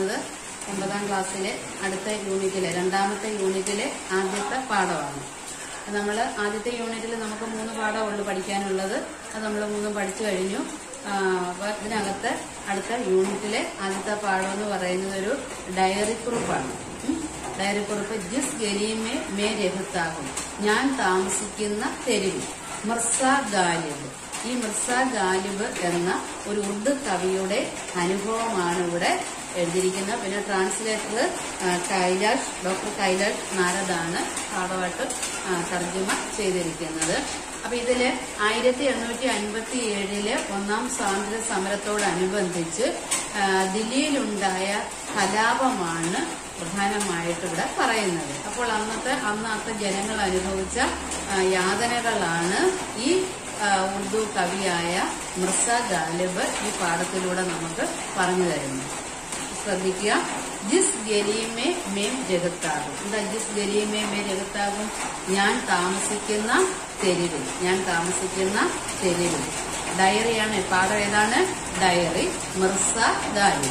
പറയുന്നത് ഒമ്പതാം ക്ലാസ്സിലെ അടുത്ത യൂണിറ്റിലെ രണ്ടാമത്തെ യൂണിറ്റിലെ ആദ്യത്തെ പാഠമാണ് നമ്മൾ ആദ്യത്തെ യൂണിറ്റിൽ നമുക്ക് മൂന്ന് പാഠമുള്ളൂ പഠിക്കാനുള്ളത് അത് നമ്മൾ മൂന്നും പഠിച്ചു കഴിഞ്ഞു ആ, അപ്പൊ ഇതിനകത്ത് അടുത്ത യൂണിറ്റിലെ ആദ്യത്തെ പാഠം എന്ന് പറയുന്നത് ഒരു ഡയറി കുറിപ്പാണ് ഉം. ഡയറി കുറിപ്പ് ജിസ് ഗലീമെ മേ രഹത്താകും ഞാൻ താമസിക്കുന്ന തെരുവിൽ മിർസ ഗാലിബ് ഈ മിർസ ഗാലിബ് എന്ന ഒരു ഉറുദു കവിയുടെ അനുഭവമാണ് ഇവിടെ എഴുതിയിരിക്കുന്നത് പിന്നെ ട്രാൻസ്ലേറ്റർ ആ, കൈലാഷ് ഡോക്ടർ കൈലാഷ് നാരദാണ് പാഠമായിട്ട് ആ, തർജ്ജമ ചെയ്തിരിക്കുന്നത് അപ്പൊ ഇതില് ആയിരത്തി എണ്ണൂറ്റി അൻപത്തി ഏഴിലെ ഒന്നാം സ്വാതന്ത്ര്യ സമരത്തോടനുബന്ധിച്ച് ആ, ദില്ലിയിലുണ്ടായ കലാപമാണ് പ്രധാനമായിട്ട് ഇവിടെ പറയുന്നത് അപ്പോൾ അന്നത്തെ അന്നത്തെ ജനങ്ങൾ അനുഭവിച്ച ആ, യാതനകളാണ് ഈ ആ, ഉറുദു കവിയായ മിർസ ഗാലിബ് ഈ പാഠത്തിലൂടെ നമുക്ക് പറഞ്ഞു തരുന്നത് ശ്രദ്ധിക്കുക ജിസ് ഗലീമേ മേം ജഗത്താകും എന്താ ജിസ് ഗലീമേ മേ ജഗത്താകും ഞാൻ താമസിക്കുന്ന തെരുവിൽ ഞാൻ താമസിക്കുന്ന തെരുവിൽ ഡയറിയാണ് പാഠം ഏതാണ് ഡയറി മിർസ ഗാലിബ്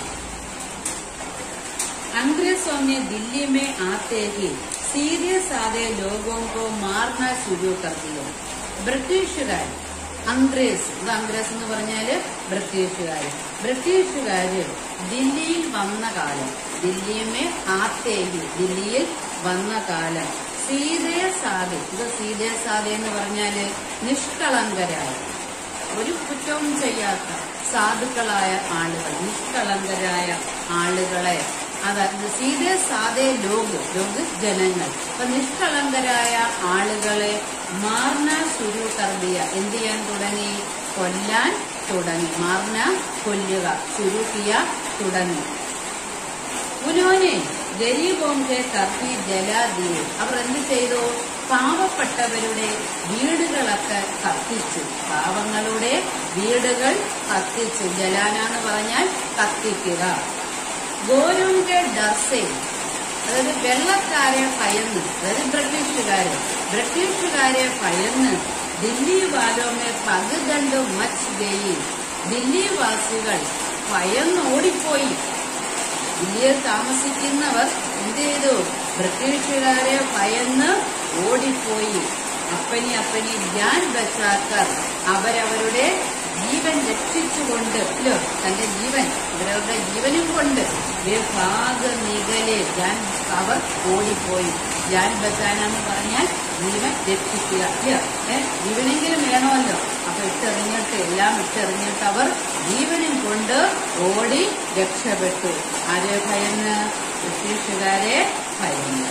अंग्रेजों ने दिल्ली में आते ही सीधे साधे लोगों को मारना शुरू कर दिया ബ്രിട്ടീഷുകാർ അംഗ്രേസ് ഇത് അംഗ്രേസ് എന്ന് പറഞ്ഞാല് ബ്രിട്ടീഷുകാർ ബ്രിട്ടീഷുകാര് ദില്ലിയിൽ വന്ന കാലം ദില്ലിയമേ ആത്തേഹി ദില്ലിയിൽ വന്ന കാലം സീതേ സാധെ ഇത് സീതേ സാധെ എന്ന് പറഞ്ഞാല് നിഷ്കളങ്കരായ ഒരു കുറ്റവും ചെയ്യാത്ത സാധുക്കളായ ആളുകൾ നിഷ്കളങ്കരായ ആളുകളെ അതായത് സീതേ സാധേ ലോക് ലോക് ജനങ്ങൾ അപ്പൊ നിഷ്കളങ്കരായ ആളുകളെ മാർന ശുരു കർദിയ എന്ത് ചെയ്യാൻ തുടങ്ങി കൊല്ലാൻ തുടങ്ങി മാർന കൊല്ലുക ശുരുക്കിയ തുടങ്ങി ഉനോനെ ഗരീബോംകെ കത്തി ജലാദിയെ അവർ എന്ത് ചെയ്തു പാവപ്പെട്ടവരുടെ വീടുകളൊക്കെ കത്തിച്ചു പാവങ്ങളുടെ വീടുകൾ കത്തിച്ചു ജലാന എന്ന് പറഞ്ഞാൽ കത്തിക്കുക ഗോരുന്റെ ഡർസെ അതായത് വെള്ളക്കാരെ ഭയന്ന് അതായത് ബ്രിട്ടീഷുകാര് ബ്രിട്ടീഷുകാരെ ഭയന്ന് ദില്ലി വാലോമെ പകുതണ്ട് മച്ച് ഗയി ദില്ലി വാസികൾ ഭയന്നോടിപ്പോയി ദില്ലിയിൽ താമസിക്കുന്നവർ എന്ത് ചെയ്തു ബ്രിട്ടീഷുകാരെ ഭയന്ന് ഓടിപ്പോയി അപ്പനി അപ്പനി ഞാൻ ബച്ചാക്കർ അവരവരുടെ ജീവൻ രക്ഷിച്ചുകൊണ്ട് അല്ലോ തന്റെ ജീവൻ ഇവരവരുടെ ജീവനും കൊണ്ട് വിഭാഗ നികലെ ഞാൻ അവർ ഓടിപ്പോയി ഞാൻ ബച്ചാനെന്ന് പറഞ്ഞാൽ ജീവൻ രക്ഷിക്കുക അല്ലയോ ഏ ജീവനെങ്കിലും വേണമല്ലോ അപ്പൊ ഇട്ടെറിഞ്ഞിട്ട് എല്ലാം ഇട്ടെറിഞ്ഞിട്ട് അവർ ജീവനും കൊണ്ട് ഓടി രക്ഷപ്പെട്ടു ആരെ ഭയന്ന് ബ്രിട്ടീഷുകാരെ ഭയന്ന്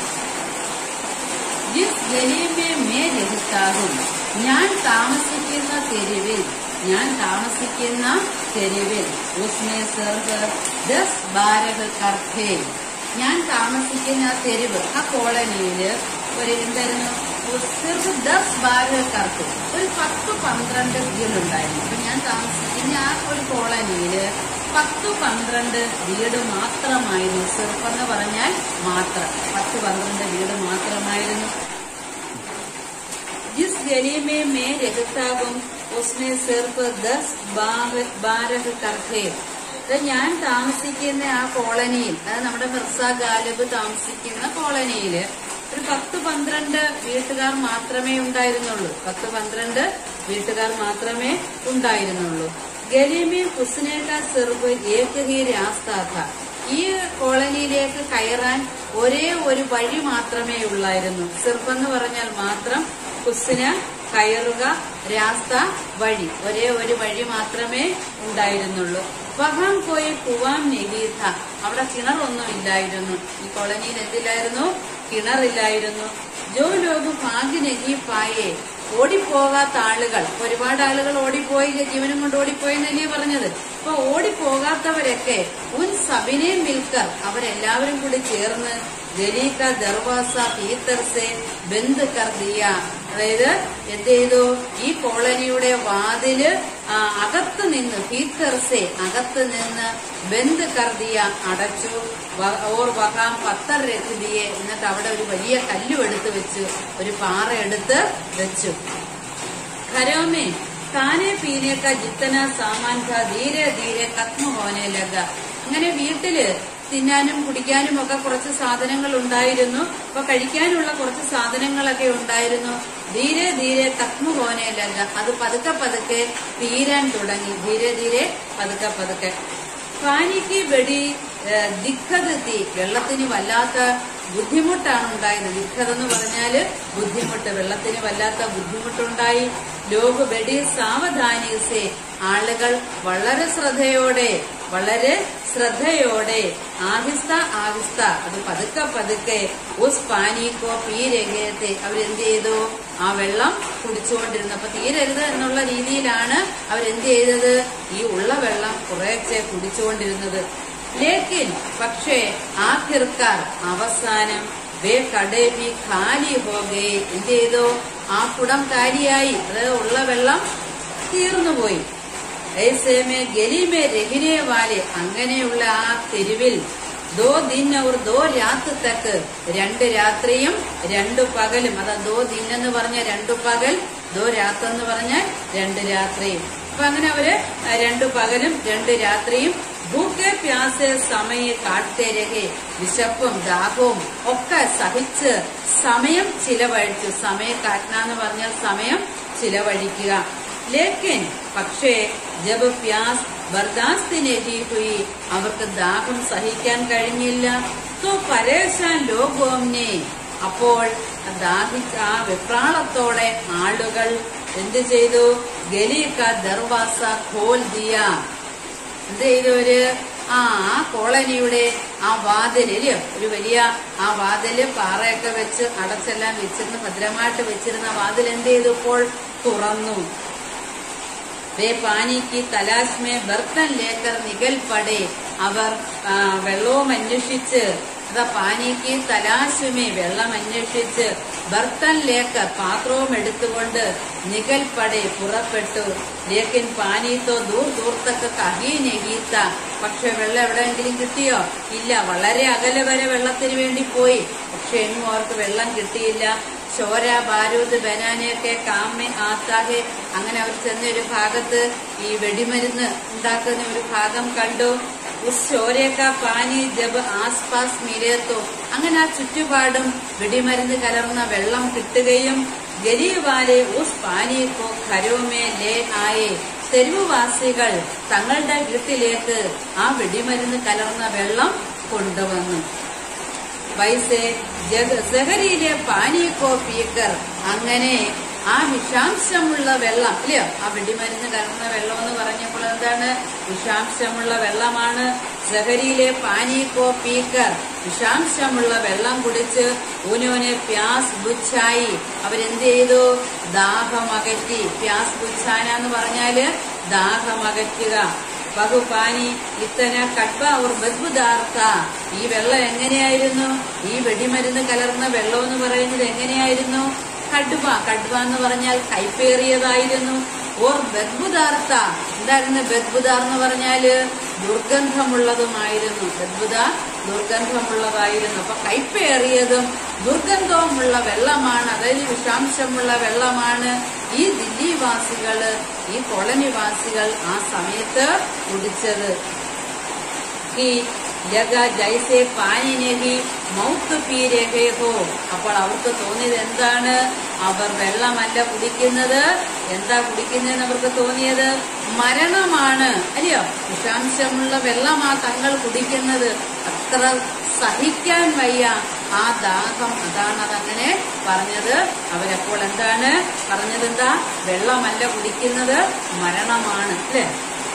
ജിസ് ഗലീമെ മേ രഹിത്താകും ഞാൻ താമസിക്കുന്ന തെരുവിൽ ഞാൻ താമസിക്കുന്ന തെരുവിൽ ഉസ്മെ സർവ് ദസ് ബാരഹ് കർഫേ ഞാൻ താമസിക്കുന്ന ആ തെരുവ് ആ കോളനിയില് ഒരു എന്തായിരുന്നു സിർഫ് ദസ് ബാരഹ് കർഫേ ഒരു പത്ത് പന്ത്രണ്ട് വീടുണ്ടായിരുന്നു അപ്പൊ ഞാൻ താമസിക്കുന്ന ആ ഒരു കോളനിയില് പത്ത് പന്ത്രണ്ട് വീട് മാത്രമായിരുന്നു സിർഫ് എന്ന് പറഞ്ഞാൽ മാത്രം പത്ത് പന്ത്രണ്ട് വീട് മാത്രമായിരുന്നു जिस गली में मैं रहता हूँ उसमें सिर्फ दस ബാരഹ് കർഫേ ഇത് ഞാൻ താമസിക്കുന്ന ആ കോളനിയിൽ അതായത് നമ്മുടെ മിർസ ഗാലിബ് താമസിക്കുന്ന കോളനിയിൽ ഒരു പത്ത് പന്ത്രണ്ട് വീട്ടുകാർ മാത്രമേ ഉണ്ടായിരുന്നുള്ളൂ പത്ത് പന്ത്രണ്ട് വീട്ടുകാർ മാത്രമേ ഉണ്ടായിരുന്നുള്ളൂ ഗലീമി ഹുസ്നേക സിർബ് ഏക ഹി രാസ്താഥ ഈ കോളനിയിലേക്ക് കയറാൻ ഒരേ ഒരു വഴി മാത്രമേ ഉള്ളായിരുന്നു സിർഫ് എന്ന് പറഞ്ഞാൽ മാത്രം ഹുസ്ന കയറുക രാസ്ത വഴി ഒരേ ഒരു വഴി മാത്രമേ ഉണ്ടായിരുന്നുള്ളൂ വഹാം പോയി കുവാം നെഗീഥ അവിടെ കിണറൊന്നും ഇല്ലായിരുന്നു ഈ കോളനിയിൽ എന്തില്ലായിരുന്നു കിണറില്ലായിരുന്നു ജോ ലോക് ഭാഗ്യ നെഗീഫായേ ഓടിപ്പോകാത്ത ആളുകൾ ഒരുപാട് ആളുകൾ ഓടിപ്പോയി ജീവനും കൊണ്ട് ഓടിപ്പോയി എന്നല്ലേ പറഞ്ഞത് അപ്പൊ ഓടിപ്പോകാത്തവരൊക്കെ ഉൻ സബിനെ മിൽക്കർ അവരെല്ലാവരും കൂടി ചേർന്ന് ഗലീക ദർവാസ പീത്തർസെ ബന്ദ് കർദിയ അതായത് എന്ത് ചെയ്തു ഈ കോളനിയുടെ വാതില് ആ, അകത്ത് നിന്ന് പീത്തർസെ അകത്ത് നിന്ന് ബന്ദ് കർദിയ അടച്ചു വ- ഓർ വകാം പത്തർ രക്തിയെ എന്നിട്ട് അവിടെ ഒരു വലിയ കല്ലും എടുത്ത് വെച്ചു ഒരു പാറ എടുത്ത് വെച്ചു घरों में खाने पीने का जितना सामान था धीरे धीरे खत्म होने लगा അങ്ങനെ വീട്ടില് തിന്നാനും കുടിക്കാനും ഒക്കെ കുറച്ച് സാധനങ്ങൾ ഉണ്ടായിരുന്നു അപ്പൊ കഴിക്കാനുള്ള കുറച്ച് സാധനങ്ങളൊക്കെ ഉണ്ടായിരുന്നു ധീരെ ധീരെ തക്മു പോനെയല്ല അത് പതുക്കെ പതുക്കെ തീരാൻ തുടങ്ങി ധീരെ ധീരെ പതുക്കെ പതുക്കെ പാനിക്ക് വെടി ഏഹ്, ദിക്കത് തീ വെള്ളത്തിന് വല്ലാത്ത ബുദ്ധിമുട്ടാണ് ഉണ്ടായത് ദിക്കത് എന്ന് പറഞ്ഞാല് ബുദ്ധിമുട്ട് വെള്ളത്തിന് വല്ലാത്ത ബുദ്ധിമുട്ടുണ്ടായി ലോക വെടി സാവധാനിസെ ആളുകൾ വളരെ ശ്രദ്ധയോടെ വളരെ ശ്രദ്ധയോടെ ആഹിസ്ത ആഹിസ്ത അത് പതുക്കെ പതുക്കെ ഉസ് പാനിക്കോ പീരകത്തെ അവരെന്ത് ചെയ്തു ആ വെള്ളം കുടിച്ചുകൊണ്ടിരുന്നു അപ്പൊ തീരരുത് എന്നുള്ള രീതിയിലാണ് അവരെന്ത് ചെയ്തത് ഈ ഉള്ള വെള്ളം കുറേശ്ശെ കുടിച്ചുകൊണ്ടിരുന്നത് ലേക്കിൻ പക്ഷേ ആഖിർക്കാർ അവസാനം വേ കടേബി ഖാലി ഹോകെ എന്ത് ചെയ്തു ആ കുടം കാലിയായി അതായത് ഉള്ള വെള്ളം തീർന്നുപോയി ऐसे ഗലിമേ രഹിനെ വാലെ അങ്ങനെയുള്ള ആ തെരുവിൽ ദോ ദിൻ അവർ ദോ രാത്ത് തക്ക് രണ്ട് രാത്രിയും രണ്ടു പകലും അതാ ദോ ദിൻ എന്ന് പറഞ്ഞ രണ്ടു പകൽ ദോ രാത്ത് എന്ന് പറഞ്ഞാൽ രണ്ട് രാത്രിയും അപ്പൊ അങ്ങനെ അവര് രണ്ടു പകലും രണ്ട് രാത്രിയും ഭൂക്കെ പ്യാസെ സമയ കാട്ടേ രഹേ വിശപ്പും ദാഹവും ഒക്കെ സഹിച്ച് സമയം ചിലവഴിച്ചു സമയ കാട്ടന എന്ന് പറഞ്ഞാൽ സമയം ചിലവഴിക്കുക ലേക്കിൻ പക്ഷേ ജബ് പ്യാസ് ബർദാസ്തിനെ ഹുയി അവർക്ക് ദാഹം സഹിക്കാൻ കഴിഞ്ഞില്ല തോ പരേശാൻ ലോകോംനെ അപ്പോൾ ദാഹിച്ച ആ വെപ്രാളത്തോടെ ആളുകൾ എന്ത് ചെയ്തു ഗലീക്ക ദർവാസ ഖോൽ ദിയ എന്ത് ചെയ്തവര് ആ ആ കോളനിയുടെ ആ വാതിലില് ഒരു വലിയ ആ വാതില് പാറയൊക്കെ വെച്ച് അടച്ചെല്ലാം വെച്ചിരുന്ന ഭദ്രമായിട്ട് വെച്ചിരുന്ന വാതിൽ എന്ത് ചെയ്തു ഇപ്പോൾ തുറന്നു വേ പാനിക്ക് തലാശ് മേ ബർത്തൻ ലേക്കർ നികൽ പടേ അവർ ആ, വെള്ളവും അന്വേഷിച്ച് അതാ പാനിക്ക് തലാശുമേ വെള്ളം അന്വേഷിച്ച് ബർത്തൻ ലേക്കർ പാത്രവും എടുത്തുകൊണ്ട് നികൽ പടേ പുറപ്പെട്ടു ലേക്കിൻ പാനീത്തോ ദൂർ ദൂർത്തക്ക് കഹീ നെഹീത്ത പക്ഷെ വെള്ളം എവിടെയെങ്കിലും കിട്ടിയോ ഇല്ല വളരെ അകലെ വരെ വെള്ളത്തിന് വേണ്ടി പോയി പക്ഷെ എങ്ങും അവർക്ക് വെള്ളം കിട്ടിയില്ല ചോര ബാരൂദ് ബനാനയൊക്കെ കാമ്മ ആത്താഹെ അങ്ങനെ അവർ ചെന്ന ഒരു ഭാഗത്ത് ഈ വെടിമരുന്ന് ഉണ്ടാക്കുന്ന ഒരു ഭാഗം കണ്ടു ഉസ് ചോരക്ക പാനി ജബ് ആസ്പാസ് മിരേത്തോ അങ്ങനെ ആ ചുറ്റുപാടും വെടിമരുന്ന് കലർന്ന വെള്ളം കിട്ടുകയും ഗരീവാലെ ഉസ് പാനിക്കോ ഖരോമേ ലേ ആയേ തെരുവുവാസികൾ തങ്ങളുടെ വീട്ടിലേക്ക് ആ വെടിമരുന്ന് കലർന്ന വെള്ളം കൊണ്ടുവന്നു വൈസെ ജഗ സഹരിയിലെ പാനീക്കോ പീക്കർ അങ്ങനെ ആ വിഷാംശമുള്ള വെള്ളം ഇല്ലയോ ആ വെടിമരുന്ന് കലർന്ന വെള്ളം എന്ന് പറഞ്ഞപ്പോൾ എന്താണ് വിഷാംശമുള്ള വെള്ളമാണ് സഹരിയിലെ പാനീക്കോ പീക്കർ വിഷാംശമുള്ള വെള്ളം കുടിച്ച് ഊനോനെ പ്യാസ് ബുച്ചായി അവരെന്ത് ചെയ്തു ദാഹമകറ്റി പ്യാസ് ബുച്ചാന എന്ന് പറഞ്ഞാല് ദാഹമകറ്റുക ബഹുപാനി ഇത്തന കട്ബ അവർ ബദ്ബുദാർത്ത ഈ വെള്ളം എങ്ങനെയായിരുന്നു ഈ വെടിമരുന്ന് കലർന്ന വെള്ളം എന്ന് പറയുന്നത് എങ്ങനെയായിരുന്നു കടുവ കടുവ എന്ന് പറഞ്ഞാൽ കൈപ്പേറിയതായിരുന്നു ഓർ ബദ്ബുദാർത്ത എന്തായിരുന്നു ബദ്ബുദാർ എന്ന് പറഞ്ഞാല് ദുർഗന്ധമുള്ളതുമായിരുന്നു ബദ്ബുദ ദുർഗന്ധമുള്ളതായിരുന്നു അപ്പൊ കൈപ്പേറിയതും ദുർഗന്ധവുമുള്ള വെള്ളമാണ് അതായത് വിഷാംശമുള്ള വെള്ളമാണ് ഈ ദില്ലിവാസികള് ഈ കോളനിവാസികൾ ആ സമയത്ത് കുടിച്ചത് ഈ ജഗ ജൈസെ പാനിനെഹി മൗത്ത് പീരഹേ ഹോ അപ്പോൾ അവർക്ക് തോന്നിയത് എന്താണ് അവർ വെള്ളമല്ല കുടിക്കുന്നത് എന്താ കുടിക്കുന്നതെന്ന് അവർക്ക് തോന്നിയത് മരണമാണ് അല്ലയോ വിഷാംശമുള്ള വെള്ളമാ തങ്ങൾ കുടിക്കുന്നത് അത്ര സഹിക്കാൻ വയ്യ ആ ദാഹം അതാണ് അതങ്ങനെ പറഞ്ഞത് അവരപ്പോൾ എന്താണ് പറഞ്ഞത് എന്താ വെള്ളമല്ല കുടിക്കുന്നത് മരണമാണ് അല്ലേ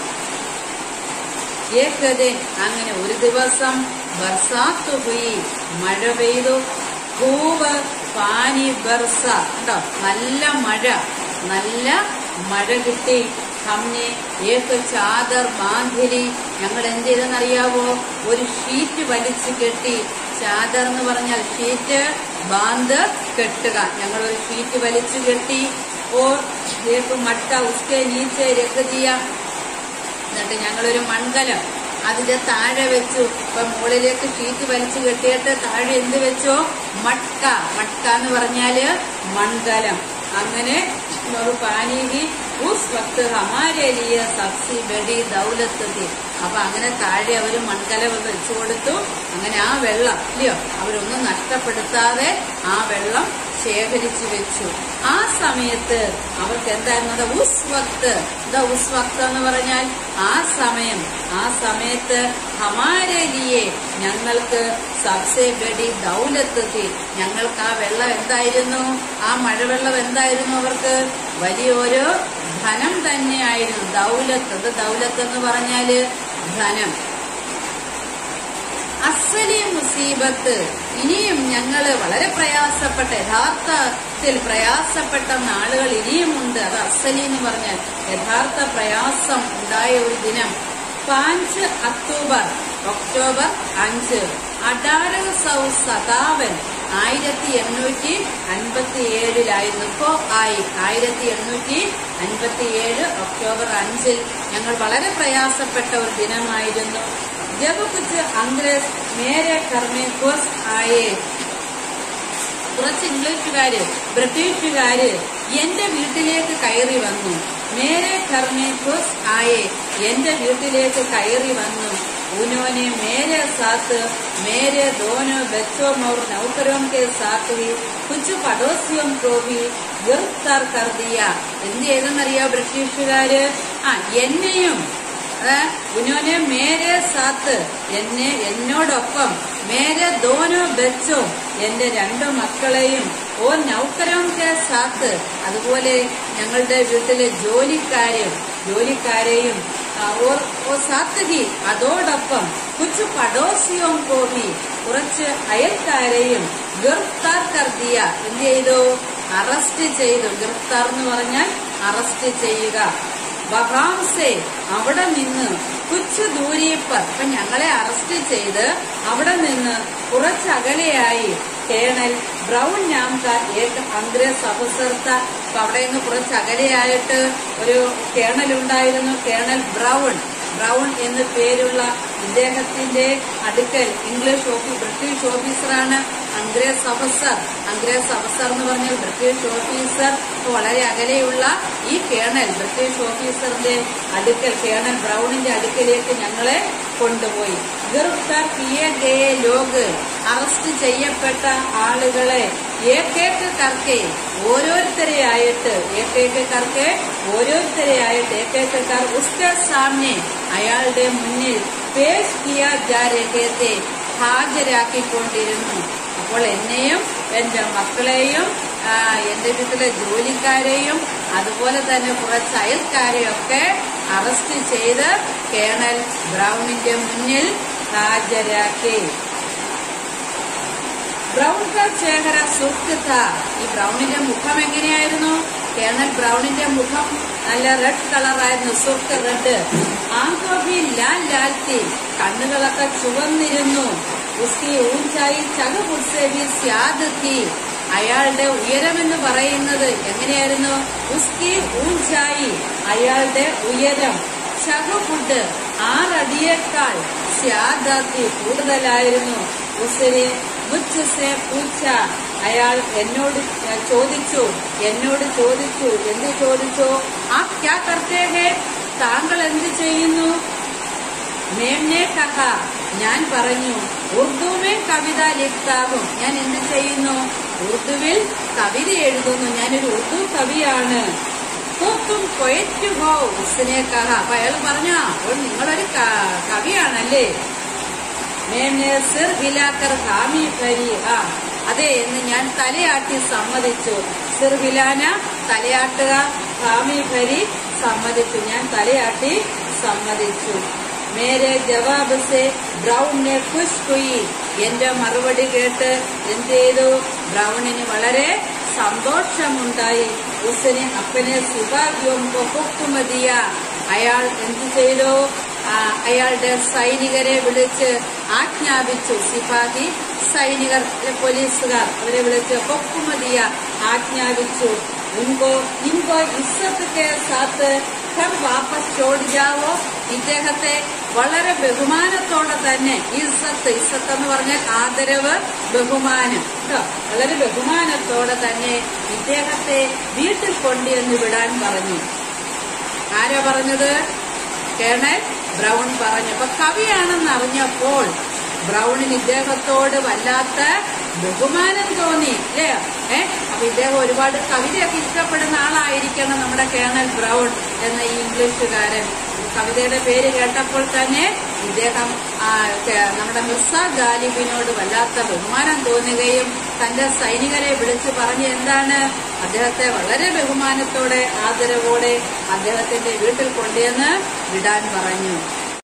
ഏകദിൻ അങ്ങനെ ഒരു ദിവസം ബർസാത്ത് ഹുയി മഴ പെയ്തു ഖൂബ് പാനി ബർസ കണ്ടോ നല്ല മഴ നല്ല മഴ കിട്ടി ഹംനെ ഏക ചാദർ ബാന്ധിരി ഞങ്ങൾ എന്ത് ചെയ്തെന്നറിയാവോ ഒരു ഷീറ്റ് വലിച്ചു കെട്ടി ചാദർ എന്ന് പറഞ്ഞാൽ ഷീറ്റ് ബാന്ത് കെട്ടുക ഞങ്ങൾ ഒരു ഷീറ്റ് വലിച്ചു കെട്ടി ഓർ ഏക്ക് മട്ട ഉസ്കെ നീച്ചെ രക്കതിയ എന്നിട്ട് ഞങ്ങളൊരു മൺകലം അതിന്റെ താഴെ വെച്ചു ഇപ്പൊ മുകളിലേക്ക് ഷീറ്റ് വലിച്ചു കെട്ടിയിട്ട് താഴെ എന്ത് വെച്ചോ മട്ക മട്ക എന്ന് പറഞ്ഞാല് മൺകലം അങ്ങനെ ഒരു പാനീഹി ഉസ് വക്ത് ഹമാരെ ലിയ സബ്സി ബഡി ദൗലത്ത് തി അപ്പൊ അങ്ങനെ താഴെ അവർ മൺകലവ വെച്ചു കൊടുത്തു അങ്ങനെ ആ വെള്ളം ഇല്ലയോ അവരൊന്നും നഷ്ടപ്പെടുത്താതെ ആ വെള്ളം ശേഖരിച്ചു വെച്ചു ആ സമയത്ത് അവർക്ക് എന്തായിരുന്നത് ഉസ് വക്ത് എന്താ ഉസ് വക്ത് എന്ന് പറഞ്ഞാൽ ആ സമയം ആ സമയത്ത് ഹമാരലിയെ ഞങ്ങൾക്ക് സബ്സെ ബഡി ദൗലത്തെത്തി ഞങ്ങൾക്ക് ആ വെള്ളം എന്തായിരുന്നു ആ മഴവെള്ളം എന്തായിരുന്നു അവർക്ക് വലിയൊരു ധനം തന്നെയായിരുന്നു ദൗലത്ത് അത് ദൗലത്ത് എന്ന് പറഞ്ഞാല് ധനം അസലി മുസീബത്ത് ഇനിയും ഞങ്ങള് വളരെ പ്രയാസപ്പെട്ട യഥാർത്ഥത്തിൽ പ്രയാസപ്പെട്ട നാളുകൾ ഇനിയുമുണ്ട് അത് അസലി എന്ന് പറഞ്ഞാൽ യഥാർത്ഥ പ്രയാസം ഉണ്ടായ ഒരു ദിനം പാഞ്ച് ഒക്ടോബർ ഒക്ടോബർ അഞ്ച് അഡാരക സൗ സതാവൻ ആയിരത്തി എണ്ണൂറ്റി അൻപത്തി ഏഴിലായിരുന്നു ഇപ്പോ ആയി ആയിരത്തി എണ്ണൂറ്റി അൻപത്തി ഏഴ് ഒക്ടോബർ അഞ്ചിൽ ഞങ്ങൾ വളരെ പ്രയാസപ്പെട്ട ഒരു ദിനമായിരുന്നു ജബ് കുച്ച് അംഗ്രേസ് മേരെ കർമ്മേ കോസ് ആയേ കുറച്ച് ഇംഗ്ലീഷുകാര് ബ്രിട്ടീഷുകാര് എന്റെ വീട്ടിലേക്ക് കയറി വന്നു മേരെ കർമ്മേ കോസ് ആയേ എന്റെ വീട്ടിലേക്ക് കയറി വന്നു उन्होंने मेरे साथ मेरे दोनों बच्चों और नौकरों के साथ ही कुछ पड़ोसियों को भी गिरफ्तार कर दिया എന്ത് ചെയ്തെന്നറിയോ ബ്രിട്ടീഷുകാര് ആ എന്നെയും ഉനോനെ മേരെ സാത്ത് എന്നെ എന്നോടൊപ്പം മേരെ ദോനോ ബച്ചോ എന്റെ രണ്ടു മക്കളെയും ഓ നൗക്കരോം കെ സാത്ത് അതുപോലെ ഞങ്ങളുടെ വീട്ടിലെ ജോലിക്കാരും ജോലിക്കാരെയും ഓ സാത്തഹി അതോടൊപ്പം കുച്ചു പടോസിയോം കോഹി കുറച്ച് അയൽക്കാരെയും ഗിർഫ്താർ കർദിയ എന്ത് ചെയ്തു അറസ്റ്റ് ചെയ്തു ഗിർഫ്താർ എന്ന് പറഞ്ഞാൽ അറസ്റ്റ് ചെയ്യുക വഹാംസെ അവിടെ നിന്ന് കുച്ചു ദൂരീപ്പർ അപ്പൊ ഞങ്ങളെ അറസ്റ്റ് ചെയ്ത് അവിടെ നിന്ന് കുറച്ചകലെയായി കേണൽ ബ്രൗൺ നാംക ഏക അംഗ്രേസ് അഫസർത്ത അപ്പൊ അവിടെ നിന്ന് കുറച്ച് അകലെയായിട്ട് ഒരു കേണൽ ഉണ്ടായിരുന്നു കേണൽ ബ്രൗൺ ബ്രൗൺ എന്ന് പേരുള്ള ഇദ്ദേഹത്തിന്റെ അടുക്കൽ ഇംഗ്ലീഷ് ഓഫീസ് ബ്രിട്ടീഷ് ഓഫീസറാണ് അംഗ്രേസ് അഫസർ അംഗ്രേസ് അഫസർ എന്ന് പറഞ്ഞാൽ ബ്രിട്ടീഷ് ഓഫീസർ വളരെ അകലെയുള്ള ഈ കേണൽ ബ്രിട്ടീഷ് ഓഫീസറിന്റെ അടുക്കൽ കേണൽ ബ്രൗണിന്റെ അടുക്കലേക്ക് ഞങ്ങളെ കൊണ്ടുപോയി ഗിർഫ്താർ കിയ ഗയെ ലോക് അറസ്റ്റ് ചെയ്യപ്പെട്ട ആളുകളെ ഏക്കേക്ക് കർക്കെ ഓരോരുത്തരെയായിട്ട് ഏക്കേക്ക് കർക്കെ ഓരോരുത്തരെയായിട്ട് ഏക്കേക്ക് കർ ഉസ്ക സാമ്നെ അയാളുടെ മുന്നിൽ പേഷ് കിയ ജാ രഹത്തെ ഹാജരാക്കിക്കൊണ്ടിരുന്നു അപ്പോൾ എന്നെയും എന്റെ മക്കളെയും ആ, എന്റെ വീട്ടിലെ ജോലിക്കാരെയും അതുപോലെ തന്നെ കുറച്ച് അയൽക്കാരെയും ഒക്കെ അറസ്റ്റ് ചെയ്ത് കേണൽ ബ്രൗണിന്റെ മുന്നിൽ ഹാജരാക്കി ബ്രൗൺ കാ ചേഹര സുഖ്ത ഈ ബ്രൗണിന്റെ മുഖം എങ്ങനെയായിരുന്നു കേണൽ ബ്രൗണിന്റെ മുഖം നല്ല റെഡ് കളറായിരുന്നു സുർക്ക് റെഡ് ആങ്കോഭി ലാൽ ലാൽത്തി കണ്ണുകളൊക്കെ ചുവന്നിരുന്നു ഉസ്കി ഊഞ്ചായി ചകപുട്സേവി സ്യാദത്തി അയാളുടെ ഉയരമെന്ന് പറയുന്നത് എങ്ങനെയായിരുന്നു ഉസ്കി ഊഞ്ചായി അയാളുടെ ഉയരം ചകപുട്ട് ആറടിയേക്കാൾ സ്യാദാത്തി കൂടുതലായിരുന്നു ഉസിനെ മുച്ചസെ പൂച്ച അയാൾ എന്നോട് ചോദിച്ചു എന്നോട് ചോദിച്ചു എന്ത് ചോദിച്ചു ആ ക്യാ കർത്തേ ഹേ താങ്കൾ എന്ത് ചെയ്യുന്നു മേംനെ കഹ ഞാൻ പറഞ്ഞു ഉറുദുവിൽ കവിത ലിഖ്താകും ഞാൻ എന്ത് ചെയ്യുന്നു ഉറുദുവിൽ കവിത എഴുതുന്നു ഞാനൊരു ഉറുദു കവിയാണ് "तो तुम poet हो उसने कहा അപ്പൊ അയാൾ പറഞ്ഞ അപ്പോൾ നിങ്ങളൊരു ക- കവിയാണല്ലേ മേനെ സിർ ഹിലാക്കർ ഹാമി ഭരി ആ അതെ എന്ന് ഞാൻ തലയാട്ടി സമ്മതിച്ചു സിർ ഹിലാന തലയാട്ടുക ഹാമി ഭരി സമ്മതിച്ചു ഞാൻ തലയാട്ടി സമ്മതിച്ചു മേരെ ജവാബ് സെ ബ്രൗണിനെ ഖുഷ് ഹുയി എന്റെ മറുപടി കേട്ട് എന്ത് ചെയ്തു ബ്രൗണിന് വളരെ സന്തോഷമുണ്ടായി ഉസിന് അപ്പനെ സുഭാഗ്യവും പൊക്കുമതിയ അയാൾ എന്ത് ചെയ്തു ആ, അയാളുടെ സൈനികരെ വിളിച്ച് ആജ്ഞാപിച്ചു സിപാഹി സൈനികർ അല്ലെ, പോലീസുകാർ അവരെ വിളിച്ച് പൊക്കുമതിയ ആജ്ഞാപിച്ചു ഉൻകോ ഇൻകോ ഇസ്സത്ത് കെ സാത്ത് ഘർ വാപ്പസ് ചോട് ജാവോ ഇദ്ദേഹത്തെ വളരെ ബഹുമാനത്തോടെ തന്നെ ഇസ്സത്ത് ഇസ്സത്ത് എന്ന് പറഞ്ഞാൽ ആദരവ് ബഹുമാനം കേട്ടോ വളരെ ബഹുമാനത്തോടെ തന്നെ ഇദ്ദേഹത്തെ വീട്ടിൽ കൊണ്ടുവന്ന് വിടാൻ പറഞ്ഞു ആരാ പറഞ്ഞത് കേണൽ ബ്രൗൺ പറഞ്ഞു അപ്പൊ കവിയാണെന്ന് അറിഞ്ഞപ്പോൾ ബ്രൗണിന് ഇദ്ദേഹത്തോട് വല്ലാത്ത ബഹുമാനം തോന്നി അല്ലേ ഏ അപ്പൊ ഇദ്ദേഹം ഒരുപാട് കവിതയൊക്കെ ഇഷ്ടപ്പെടുന്ന ആളായിരിക്കണം നമ്മുടെ കേണൽ ബ്രൗൺ എന്ന ഈ ഇംഗ്ലീഷുകാരൻ കവിതയുടെ പേര് കേട്ടപ്പോൾ തന്നെ ഇദ്ദേഹം ആ, കെ- നമ്മുടെ മിർസ ഗാലിബിനോട് വല്ലാത്ത ബഹുമാനം തോന്നുകയും തന്റെ സൈനികരെ വിളിച്ചു പറഞ്ഞ് എന്താണ് അദ്ദേഹത്തെ വളരെ ബഹുമാനത്തോടെ ആദരവോടെ അദ്ദേഹത്തിന്റെ വീട്ടിൽ കൊണ്ടുവന്ന് വിടാൻ പറഞ്ഞു